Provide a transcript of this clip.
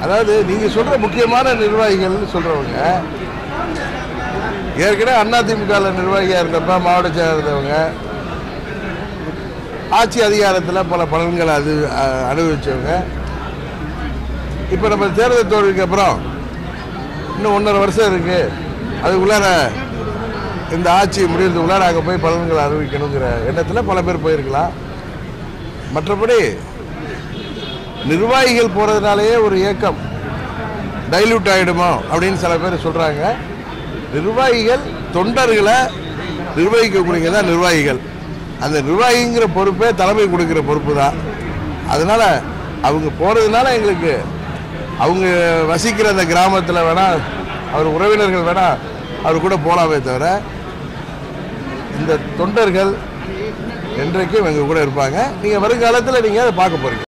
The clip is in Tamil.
அதாவது நீங்க சொல்ற முக்கியமான நிர்வாகிகள் சொல்றவங்க ஏற்கனவே அதிமுக நிர்வாகியா இருந்தப்ப மாவட்ட செயலர் இருந்தவங்க ஆட்சி அதிகாரத்தில் பல பலன்களை அது அ- அனுபவிச்சவங்க இப்போ நம்ம தேர்தல் தோல்விக்கு அப்புறம் இன்னும் ஒன்றரை வருஷம் இருக்கு அதுக்குள்ளார இந்த ஆட்சி முடியறதுக்குள்ளார அங்கே போய் பலன்களை அனுபவிக்கணுங்கிற எண்ணத்தில் பல பேர் போயிருக்கலாம் மற்றபடி நிர்வாகிகள் போகிறதுனாலேயே ஒரு ஏக்கம் டைல்யூட் ஆகிடுமோ அப்படின்னு சில பேர் சொல்கிறாங்க நிர்வாகிகள் தொண்டர்களை நிர்வகிக்கக்கூடியவங்க தான் நிர்வாகிகள் அந்த நிர்வாகிங்கிற பொறுப்பே தலைமை கொடுக்கிற பொறுப்பு தான் அதனால் அவங்க போகிறதுனால எங்களுக்கு அவங்க வசிக்கிற அந்த கிராமத்தில் வேணால் அவர் உறவினர்கள் வேணால் அவர் கூட போகலாமே தவிர இந்த தொண்டர்கள் என்றைக்கும் எங்கள் கூட இருப்பாங்க நீங்கள் வருங்காலத்தில் நீங்கள் அதை பார்க்க போகிறீங்க